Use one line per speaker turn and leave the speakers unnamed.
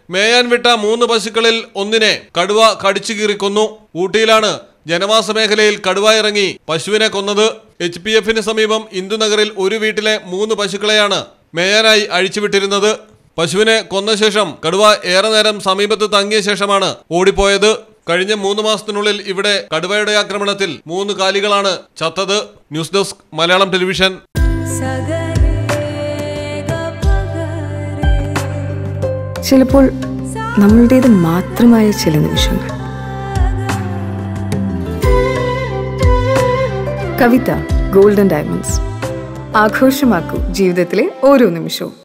മേയാൻ വിട്ട മൂന്ന് പശുക്കളിൽ ഒന്നിനെ കടുവ കടിച്ചു കീറി കൊന്നു ഊട്ടിയിലാണ് ജനവാസ മേഖലയിൽ കടുവ ഇറങ്ങി പശുവിനെ കൊന്നത് എച്ച് പി എഫിന് സമീപം ഇന്ദുനഗറിൽ ഒരു വീട്ടിലെ മൂന്ന് പശുക്കളെയാണ് മേയാനായി അഴിച്ചുവിട്ടിരുന്നത് പശുവിനെ കൊന്ന ശേഷം കടുവ ഏറെ നേരം സമീപത്ത് തങ്ങിയ ശേഷമാണ് ഓടിപ്പോയത് കഴിഞ്ഞ മൂന്ന് മാസത്തിനുള്ളിൽ ഇവിടെ കടുവയുടെ ആക്രമണത്തിൽ മൂന്ന് കാലികളാണ് ചത്തത് ന്യൂസ് ഡെസ്ക് മലയാളം ടെലിവിഷൻ
ചിലപ്പോൾ നമ്മളുടേത് മാത്രമായ ചില നിമിഷങ്ങൾ കവിത ഗോൾഡൻ ഡയമണ്ട്സ് ആഘോഷമാക്കൂ ജീവിതത്തിലെ ഓരോ നിമിഷവും